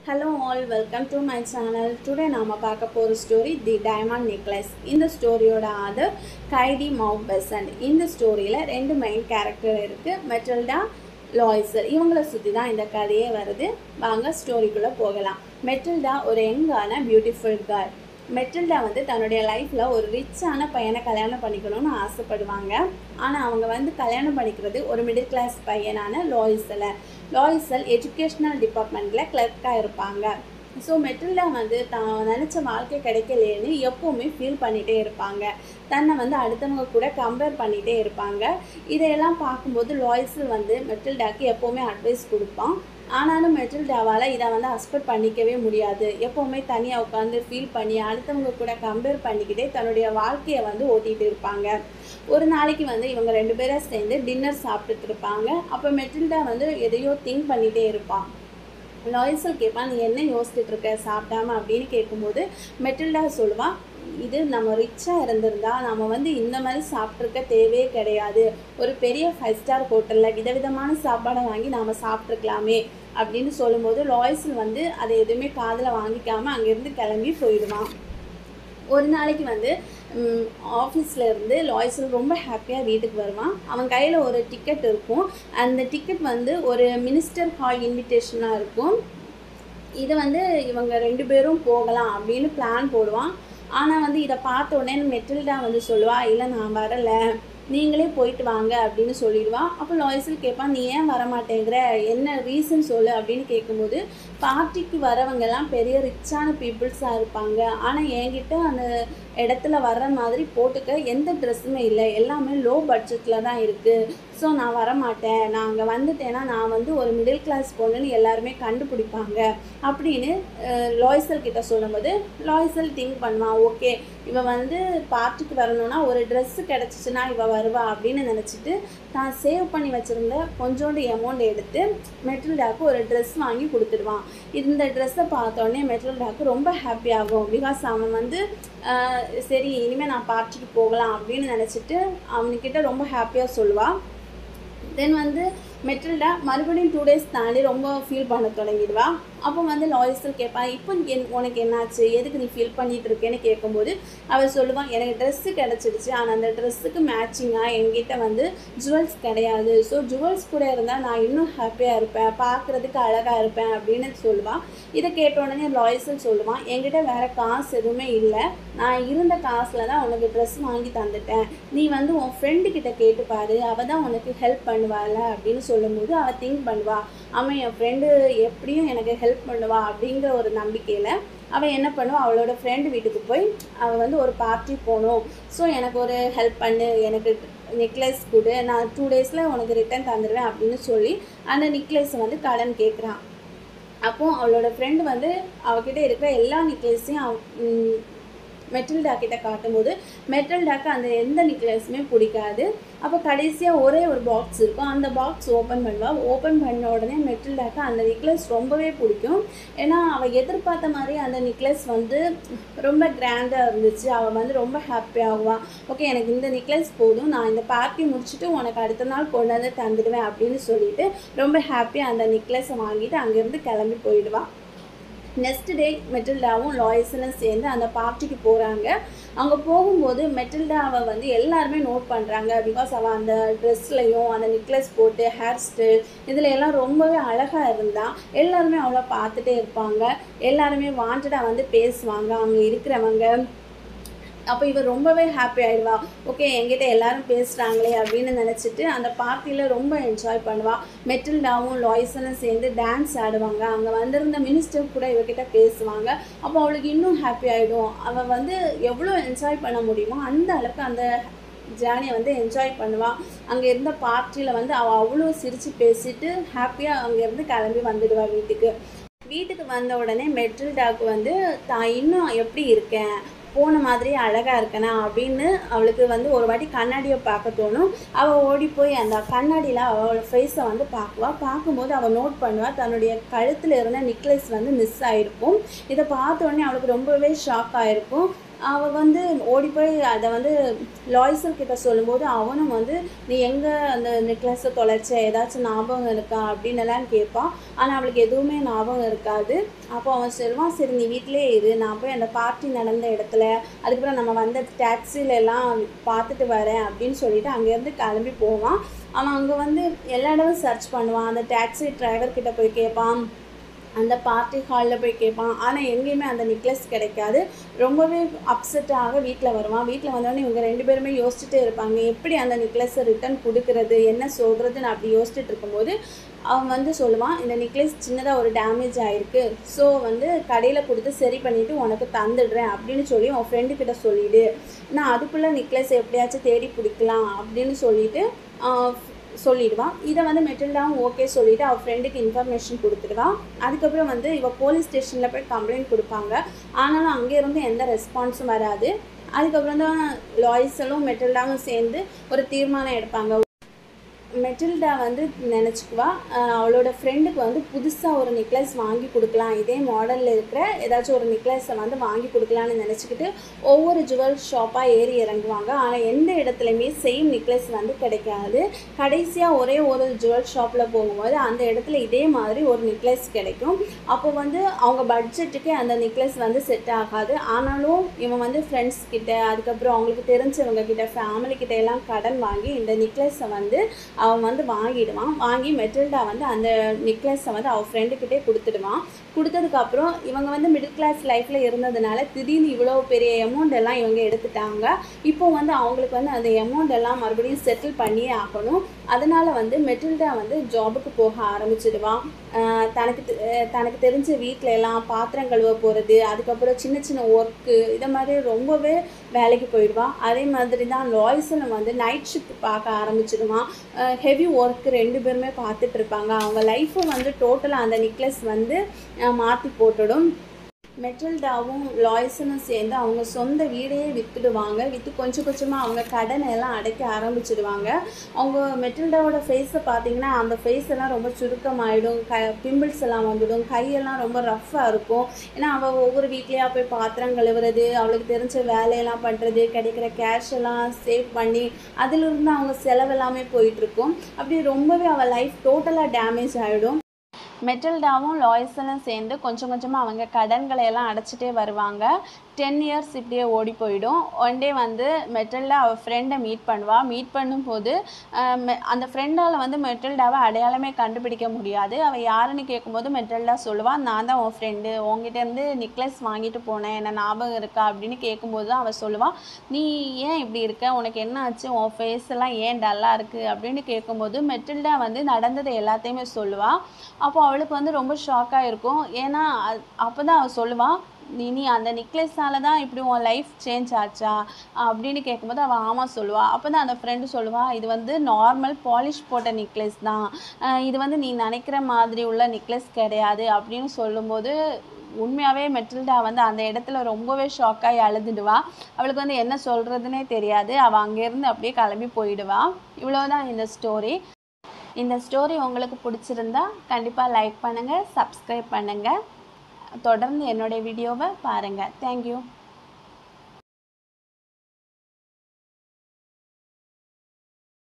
hello all welcome to my channel today நாம் பார்க்க போகிற ஸ்டோரி தி டைமண்ட் நெக்லஸ் இந்த ஸ்டோரியோட ஆதர் கைடி மவுத் பெசன்ட் இந்த ஸ்டோரியில் ரெண்டு மெயின் கேரக்டர் இருக்குது மெட்டல்டா லாய்ஸர் இவங்கள சுற்றி தான் இந்த கதையே வருது வாங்க ஸ்டோரிக்குள்ளே போகலாம் மெட்டில்டா ஒரு யங்கான பியூட்டிஃபுல் கேர்ள் மெட்டில்டா வந்து தன்னுடைய லைஃப்பில் ஒரு ரிச்சான பையனை கல்யாணம் பண்ணிக்கணும்னு ஆசைப்படுவாங்க ஆனால் அவங்க வந்து கல்யாணம் பண்ணிக்கிறது ஒரு மிடில் கிளாஸ் பையனான லாயிஸில் லாயிசல் எஜுகேஷ்னல் டிபார்ட்மெண்ட்டில் கிளர்க்காக இருப்பாங்க ஸோ மெட்டில்டா வந்து தான் நினச்ச வாழ்க்கை கிடைக்கலேன்னு எப்போவுமே ஃபீல் பண்ணிகிட்டே இருப்பாங்க தன்னை வந்து அடுத்தவங்க கூட கம்பேர் பண்ணிகிட்டே இருப்பாங்க இதையெல்லாம் பார்க்கும்போது லாய்ஸில் வந்து மெட்டில்டாக்கு எப்போவுமே அட்வைஸ் கொடுப்பான் ஆனாலும் மெட்டில்டாவால் இதை வந்து அக்செப்ட் பண்ணிக்கவே முடியாது எப்போவுமே தனியாக உட்காந்து ஃபீல் பண்ணி அடுத்தவங்க கூட கம்பேர் பண்ணிக்கிட்டே தன்னுடைய வாழ்க்கையை வந்து ஓட்டிகிட்டு இருப்பாங்க ஒரு நாளைக்கு வந்து இவங்க ரெண்டு பேரும் சேர்ந்து டின்னர் சாப்பிட்டுட்டு இருப்பாங்க அப்போ மெட்டில்டா வந்து எதையோ திங்க் பண்ணிகிட்டே இருப்பான் லாய்ஸல் கேட்பான் நீ என்ன யோசிச்சுட்டு இருக்க சாப்பிடாம அப்படின்னு கேட்கும்போது மெட்டில்டா சொல்லுவான் இது நம்ம ரிச்சாக இருந்திருந்தா நம்ம வந்து இந்த மாதிரி சாப்பிட்ருக்க தேவையே கிடையாது ஒரு பெரிய ஃபைவ் ஸ்டார் ஹோட்டலில் விதவிதமான சாப்பாடை வாங்கி நாம் சாப்பிட்ருக்கலாமே அப்படின்னு சொல்லும்போது லாய்ஸில் வந்து அதை எதுவுமே காதில் வாங்கிக்காமல் அங்கேருந்து கிளம்பி போயிடுவான் ஒரு நாளைக்கு வந்து ஆஃபீஸில் இருந்து லாய்ஸில் ரொம்ப ஹாப்பியாக வீட்டுக்கு வருவான் அவன் கையில் ஒரு டிக்கெட் இருக்கும் அந்த டிக்கெட் வந்து ஒரு மினிஸ்டர் ஹால் இன்விடேஷனாக இருக்கும் இதை வந்து இவங்க ரெண்டு பேரும் போகலாம் அப்படின்னு பிளான் போடுவான் ஆனால் வந்து இதை பார்த்த உடனே மெட்டில்டா வந்து சொல்லுவா இல்லை நான் வரலை நீங்களே போயிட்டு வாங்க அப்படின்னு சொல்லிடுவான் அப்போ லாய்ஸில் கேட்பான் நீ ஏன் வர மாட்டேங்கிற என்ன ரீசன் சொல்லு அப்படின்னு கேட்கும்போது பார்ட்டிக்கு வரவங்கெல்லாம் பெரிய ரிச்சான பீப்புள்ஸாக இருப்பாங்க ஆனால் என்கிட்ட அந்த இடத்துல வர்ற மாதிரி போட்டுக்க எந்த ட்ரெஸ்ஸுமே இல்லை எல்லாமே லோ பட்ஜெட்டில் தான் இருக்குது ஸோ நான் வரமாட்டேன் நான் அங்கே வந்துட்டேன்னா நான் வந்து ஒரு மிடில் கிளாஸ் பொண்ணுன்னு எல்லாருமே கண்டுபிடிப்பாங்க அப்படின்னு லாய்சல் கிட்ட சொல்லும்போது லாய்சல் திங்க் பண்ணுவான் ஓகே இவ வந்து பார்ட்டிக்கு வரணும்னா ஒரு ட்ரெஸ்ஸு கிடச்சிச்சின்னா இவ வருவா அப்படின்னு நினச்சிட்டு தான் சேவ் பண்ணி வச்சுருந்த கொஞ்சோண்டு அமௌண்ட் எடுத்து மெட்டில்டாக்கு ஒரு ட்ரெஸ் வாங்கி கொடுத்துடுவான் இந்த ட்ரெஸ்ஸை பார்த்தோன்னே மெட்டில்டாக்கு ரொம்ப ஹாப்பி ஆகும் பிகாஸ் அவன் வந்து சரி இனிமேல் நான் பார்ட்டிக்கு போகலாம் அப்படின்னு நினச்சிட்டு அவனுக்கிட்ட ரொம்ப ஹாப்பியாக சொல்லுவாள் தென் வந்து மெட்டில்டா மறுபடியும் டூ டேஸ் தாண்டி ரொம்ப ஃபீல் பண்ண தொடங்கிடுவா அப்போ வந்து லாயர்ஸில் கேட்பா இப்போ என் உனக்கு என்னாச்சு எதுக்கு நீ ஃபீல் பண்ணிகிட்டு இருக்கேன்னு கேட்கும்போது அவள் சொல்லுவான் எனக்கு ட்ரெஸ்ஸு கிடச்சிடுச்சு ஆனால் அந்த ட்ரெஸ்ஸுக்கு மேட்சிங்காக என்கிட்ட வந்து ஜுவல்ஸ் கிடையாது ஸோ ஜுவல்ஸ் கூட இருந்தால் நான் இன்னும் ஹாப்பியாக இருப்பேன் பார்க்குறதுக்கு அழகாக இருப்பேன் அப்படின்னு சொல்லுவான் இதை கேட்ட உடனே லாயர்ஸில் சொல்லுவான் என்கிட்ட வேறு காசு எதுவுமே இல்லை நான் இருந்த காசில் தான் உனக்கு ட்ரெஸ் வாங்கி தந்துட்டேன் நீ வந்து உன் ஃப்ரெண்டு கிட்ட கேட்டுப்பாரு அவள் தான் உனக்கு ஹெல்ப் பண்ணுவாள் அப்படின்னு சொல்லும்போது அவள் திங்க் பண்ணுவா அவன் என் ஃப்ரெண்டு எப்படியும் எனக்கு ஹெல்ப் பண்ணுவா அப்படிங்கிற ஒரு நம்பிக்கையில் அவள் என்ன பண்ணுவா அவளோட ஃப்ரெண்டு வீட்டுக்கு போய் அவள் வந்து ஒரு பார்ட்டி போகணும் ஸோ எனக்கு ஒரு ஹெல்ப் பண்ணு எனக்கு நெக்லஸ் கொடு நான் டூ டேஸில் உனக்கு ரிட்டன் தந்துடுவேன் அப்படின்னு சொல்லி அந்த நெக்லஸை வந்து கடன் கேட்குறான் அப்போது அவளோட ஃப்ரெண்டு வந்து அவகிட்ட இருக்கிற எல்லா நெக்லஸையும் மெட்டல்டா கிட்ட காட்டும்போது மெட்டல்டாக்கு அந்த எந்த நெக்லஸுமே பிடிக்காது அப்போ கடைசியாக ஒரே ஒரு பாக்ஸ் இருக்கும் அந்த பாக்ஸ் ஓப்பன் பண்ணுவாள் ஓப்பன் பண்ண உடனே மெட்டல்டாக்கு அந்த நெக்லஸ் ரொம்பவே பிடிக்கும் ஏன்னா அவள் எதிர்பார்த்த மாதிரி அந்த நெக்லஸ் வந்து ரொம்ப கிராண்டாக இருந்துச்சு அவள் வந்து ரொம்ப ஹாப்பி ஆகுவாள் ஓகே எனக்கு இந்த நெக்லஸ் போதும் நான் இந்த பார்ட்டி முடிச்சுட்டு உனக்கு அடுத்த நாள் கொண்டு வந்து தந்துடுவேன் அப்படின்னு சொல்லிட்டு ரொம்ப ஹாப்பியாக அந்த நெக்லஸை வாங்கிட்டு அங்கேருந்து கிளம்பி போயிடுவாள் நெக்ஸ்ட் டே மெட்டில்டாவும் லாய்ஸனும் சேர்ந்து அந்த பார்ட்டிக்கு போகிறாங்க அங்கே போகும்போது மெட்டில்டாவை வந்து எல்லாருமே நோட் பண்ணுறாங்க பிகாஸ் அவள் அந்த ட்ரெஸ்லையும் அந்த நெக்லஸ் போட்டு ஹேர் ஸ்டைல் இதில் எல்லாம் ரொம்பவே அழகாக இருந்தால் எல்லாருமே அவளை பார்த்துட்டே இருப்பாங்க எல்லாருமே வாண்டடாக வந்து பேசுவாங்க அங்கே இருக்கிறவங்க அப்போ இவர் ரொம்பவே ஹாப்பி ஆயிடுவா ஓகே என்கிட்ட எல்லாரும் பேசுகிறாங்களே அப்படின்னு நினச்சிட்டு அந்த பார்ட்டியில் ரொம்ப என்ஜாய் பண்ணுவாள் மெட்டில்டாவும் லாய்ஸனும் சேர்ந்து டான்ஸ் ஆடுவாங்க அங்கே வந்திருந்த மினிஸ்டர் கூட இவகிட்ட பேசுவாங்க அப்போ அவளுக்கு இன்னும் ஹாப்பி ஆகிடும் அவள் வந்து எவ்வளோ என்ஜாய் பண்ண முடியுமோ அந்த அளவுக்கு அந்த ஜேர்னியை வந்து என்ஜாய் பண்ணுவாள் அங்கே இருந்த பார்ட்டியில் வந்து அவள் அவ்வளோ சிரித்து பேசிட்டு ஹாப்பியாக அங்கேருந்து கிளம்பி வந்துடுவாள் வீட்டுக்கு வீட்டுக்கு வந்த உடனே மெட்ரில்டாக்கு வந்து தான் இன்னும் எப்படி இருக்கேன் போன மாதிரி அழகாக இருக்கனா அப்படின்னு அவளுக்கு வந்து ஒரு வாட்டி கண்ணாடியை பார்க்க தோணும் அவள் ஓடி போய் அந்த கண்ணாடியில் அவளோட ஃபேஸை வந்து பார்க்குவா பார்க்கும்போது அவள் நோட் பண்ணுவா தன்னுடைய கழுத்தில் இருந்த நெக்லஸ் வந்து மிஸ் ஆகிருக்கும் இதை பார்த்த உடனே அவளுக்கு ரொம்பவே ஷாக் ஆகிருக்கும் அவள் வந்து ஓடி போய் அதை வந்து லாய்ஸர் கிட்ட சொல்லும்போது அவனும் வந்து நீ எங்கே அந்த நெக்லஸை தொலைச்ச ஏதாச்சும் ஞாபகம் இருக்கா அப்படின்னு எல்லாம் கேட்பான் ஆனால் அவளுக்கு எதுவுமே ஞாபகம் இருக்காது அப்போ அவன் சொல்லுவான் சரி நீ வீட்டிலே இரு நான் போய் அந்த பார்ட்டி நடந்த இடத்துல அதுக்கப்புறம் நம்ம வந்த டாக்ஸில எல்லாம் பார்த்துட்டு வரேன் அப்படின்னு சொல்லிட்டு அங்கேருந்து கிளம்பி போவான் அவன் அங்கே வந்து எல்லா இடமும் சர்ச் பண்ணுவான் அந்த டாக்ஸி டிரைவர் கிட்ட போய் கேட்பான் அந்த பார்ட்டி ஹாலில் போய் கேட்பான் ஆனால் எங்கேயுமே அந்த நெக்லஸ் கிடைக்காது ரொம்பவே அப்செட்டாக வீட்டில் வருவான் வீட்டில் வந்தோடனே இவங்க ரெண்டு பேருமே யோசிச்சுட்டே இருப்பாங்க எப்படி அந்த நெக்லஸை ரிட்டர்ன் கொடுக்கறது என்ன சொல்கிறதுன்னு அப்படி யோசிச்சுட்டு இருக்கும்போது அவன் வந்து சொல்லுவான் இந்த நெக்லஸ் சின்னதாக ஒரு டேமேஜ் ஆகிருக்கு ஸோ வந்து கடையில் கொடுத்து சரி பண்ணிவிட்டு உனக்கு தந்துடுறேன் அப்படின்னு சொல்லி உன் ஃப்ரெண்டு கிட்ட சொல்லிவிடு நான் அதுக்குள்ளே நெக்லஸ் எப்படியாச்சும் தேடி பிடிக்கலாம் அப்படின்னு சொல்லிட்டு சொல்லிடுவான் இதை வந்து மெட்டில்டாவும் ஓகே சொல்லிவிட்டு அவள் ஃப்ரெண்டுக்கு இன்ஃபர்மேஷன் கொடுத்துடுவான் அதுக்கப்புறம் வந்து இவள் போலீஸ் ஸ்டேஷனில் போய் கம்ப்ளைண்ட் கொடுப்பாங்க ஆனாலும் அங்கேருந்து எந்த ரெஸ்பான்ஸும் வராது அதுக்கப்புறம் தான் லாய்ஸலும் மெட்டில்டாவும் சேர்ந்து ஒரு தீர்மானம் எடுப்பாங்க மெட்டில்டா வந்து நினச்சிக்குவா அவளோட ஃப்ரெண்டுக்கு வந்து புதுசாக ஒரு நெக்லஸ் வாங்கி கொடுக்கலாம் இதே மாடலில் இருக்கிற ஏதாச்சும் ஒரு நெக்லஸை வந்து வாங்கி கொடுக்கலான்னு நினச்சிக்கிட்டு ஒவ்வொரு ஜுவல் ஷாப்பாக ஏறி இறங்குவாங்க ஆனால் எந்த இடத்துலையுமே சேம் நெக்லஸ் வந்து கிடைக்காது கடைசியாக ஒரே ஒரு ஜுவல் ஷாப்பில் போகும்போது அந்த இடத்துல இதே மாதிரி ஒரு நெக்லஸ் கிடைக்கும் அப்போ வந்து அவங்க பட்ஜெட்டுக்கு அந்த நெக்லஸ் வந்து செட் ஆகாது ஆனாலும் இவன் வந்து ஃப்ரெண்ட்ஸ் கிட்ட அதுக்கப்புறம் அவங்களுக்கு தெரிஞ்சவங்க கிட்ட ஃபேமிலி கிட்ட எல்லாம் கடன் வாங்கி இந்த நெக்லஸை வந்து அவன் வந்து வாங்கிடுவான் வாங்கி மெட்டில்டா வந்து அந்த நெக்லஸை வந்து அவள் ஃப்ரெண்டுக்கிட்டே கொடுத்துடுவான் கொடுத்ததுக்கப்புறம் இவங்க வந்து மிடில் கிளாஸ் லைஃப்பில் இருந்ததுனால திடீர்னு இவ்வளோ பெரிய அமௌண்ட் எல்லாம் இவங்க எடுத்துட்டாங்க இப்போ வந்து அவங்களுக்கு வந்து அந்த அமௌண்ட் எல்லாம் மறுபடியும் செட்டில் பண்ணியே ஆகணும் அதனால் வந்து மெட்டில்டா வந்து ஜாபுக்கு போக ஆரம்பிச்சிடுவான் தனக்கு தனக்கு தெரிஞ்ச வீட்டில எல்லாம் பாத்திரம் கழுவ போகிறது அதுக்கப்புறம் சின்ன சின்ன ஒர்க்கு இதை மாதிரி ரொம்பவே வேலைக்கு போயிடுவான் அதே மாதிரி தான் லாய்ஸனும் வந்து நைட் ஷிஃப்ட் பார்க்க ஆரம்பிச்சிடுவான் ஹெவி ஒர்க்கு ரெண்டு பேருமே பார்த்துட்டு இருப்பாங்க அவங்க லைஃப்பை வந்து டோட்டலாக அந்த நெக்லஸ் வந்து மாற்றி போட்டுடும் மெட்டல்டாவும் லாய்ஸனும் சேர்ந்து அவங்க சொந்த வீடையே விற்றுடுவாங்க விற்று கொஞ்சம் கொஞ்சமாக அவங்க கடனை எல்லாம் அடைக்க ஆரம்பிச்சிடுவாங்க அவங்க மெட்டில்டாவோட ஃபேஸை பார்த்தீங்கன்னா அந்த ஃபேஸ் எல்லாம் ரொம்ப சுருக்கமாயிடும் க பிம்பிள்ஸ் எல்லாம் வந்துடும் கையெல்லாம் ரொம்ப ரஃப்பாக இருக்கும் ஏன்னா அவள் ஒவ்வொரு வீட்லேயா போய் பாத்திரம் கழுவுறது அவளுக்கு தெரிஞ்ச வேலையெல்லாம் பண்ணுறது கிடைக்கிற கேஷ் எல்லாம் சேவ் பண்ணி அதிலிருந்து அவங்க செலவு எல்லாமே போயிட்டுருக்கும் அப்படி ரொம்பவே அவள் லைஃப் டோட்டலாக டேமேஜ் ஆகிடும் மெட்டல்டாவும் லாய்ஸலும் சேர்ந்து கொஞ்சம் கொஞ்சமாக அவங்க கடன்களை எல்லாம் அடைச்சிட்டே வருவாங்க டென் இயர்ஸ் இப்படியே ஓடி போயிடும் ஒன் டே வந்து மெட்டல்டா அவள் ஃப்ரெண்டை மீட் பண்ணுவாள் மீட் பண்ணும்போது அந்த ஃப்ரெண்டால் வந்து மெட்டல்டாவை அடையாளமே கண்டுபிடிக்க முடியாது அவள் யாருன்னு கேட்கும்போது மெட்டல்டா சொல்லுவாள் நான் தான் உன் ஃப்ரெண்டு உங்ககிட்டேருந்து நெக்லஸ் வாங்கிட்டு போனேன் என்ன ஞாபகம் இருக்கா அப்படின்னு கேட்கும்போது தான் அவள் சொல்லுவாள் நீ ஏன் இப்படி இருக்க உனக்கு என்ன ஆச்சு உன் ஃபேஸ் எல்லாம் ஏன் டல்லாக இருக்குது அப்படின்னு கேட்கும்போது மெட்டில்டா வந்து நடந்ததை எல்லாத்தையுமே சொல்லுவாள் அப்போ அவளுக்கு வந்து ரொம்ப ஷாக்காக இருக்கும் ஏன்னா அப்போ தான் அவள் சொல்லுவாள் நீ நீ அந்த நெக்லஸால தான் இப்படி உன் லைஃப் சேஞ்ச் ஆச்சா அப்படின்னு கேட்கும்போது அவள் ஆமாம் சொல்லுவாள் அப்போ தான் அந்த ஃப்ரெண்டு சொல்லுவாள் இது வந்து நார்மல் பாலிஷ் போட்ட நெக்லஸ் தான் இது வந்து நீ நினைக்கிற மாதிரி உள்ள நெக்லஸ் கிடையாது அப்படின்னு சொல்லும்போது உண்மையாகவே மெட்டில்டா வந்து அந்த இடத்துல ரொம்பவே ஷாக்காகி அழுதுடுவா அவளுக்கு வந்து என்ன சொல்கிறதுனே தெரியாது அவள் அங்கேருந்து அப்படியே கிளம்பி போயிடுவா இவ்வளோதான் இந்த ஸ்டோரி இந்த ஸ்டோரி உங்களுக்கு பிடிச்சிருந்தா கண்டிப்பாக லைக் பண்ணுங்கள் சப்ஸ்கிரைப் பண்ணுங்கள் தொடர்ந்து என்னுடைய வீடியோவை பாருங்கள் தேங்க்யூ